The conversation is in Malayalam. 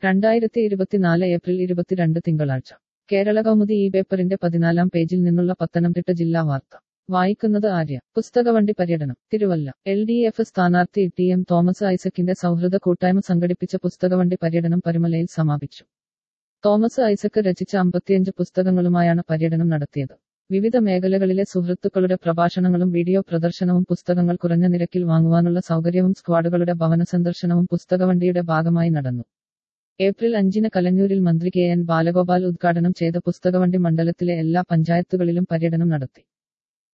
രണ്ടായിരത്തി ഇരുപത്തിനാല് ഏപ്രിൽ ഇരുപത്തിരണ്ട് തിങ്കളാഴ്ച കേരള കൗമുദി ഈ പേപ്പറിന്റെ പതിനാലാം പേജിൽ നിന്നുള്ള പത്തനംതിട്ട ജില്ലാ വാർത്ത വായിക്കുന്നത് ആര്യ പുസ്തകവണ്ടി പര്യടനം തിരുവല്ല എൽ ഡി എഫ് സ്ഥാനാർത്ഥി ടി എം തോമസ് ഐസക്കിന്റെ സൗഹൃദ കൂട്ടായ്മ സംഘടിപ്പിച്ച പുസ്തകവണ്ടി പര്യടനം പരുമലയിൽ സമാപിച്ചു തോമസ് ഐസക്ക് രചിച്ച അമ്പത്തിയഞ്ച് പുസ്തകങ്ങളുമായാണ് പര്യടനം നടത്തിയത് വിവിധ മേഖലകളിലെ സുഹൃത്തുക്കളുടെ പ്രഭാഷണങ്ങളും വീഡിയോ പ്രദർശനവും പുസ്തകങ്ങൾ കുറഞ്ഞ നിരക്കിൽ വാങ്ങുവാനുള്ള സൗകര്യവും സ്ക്വാഡുകളുടെ ഭവന സന്ദർശനവും പുസ്തകവണ്ടിയുടെ ഭാഗമായി നടന്നു ഏപ്രിൽ അഞ്ചിന് കലഞ്ഞൂരിൽ മന്ത്രി കെ എൻ ബാലഗോപാൽ ഉദ്ഘാടനം ചെയ്ത പുസ്തകവണ്ടി മണ്ഡലത്തിലെ എല്ലാ പഞ്ചായത്തുകളിലും പര്യടനം നടത്തി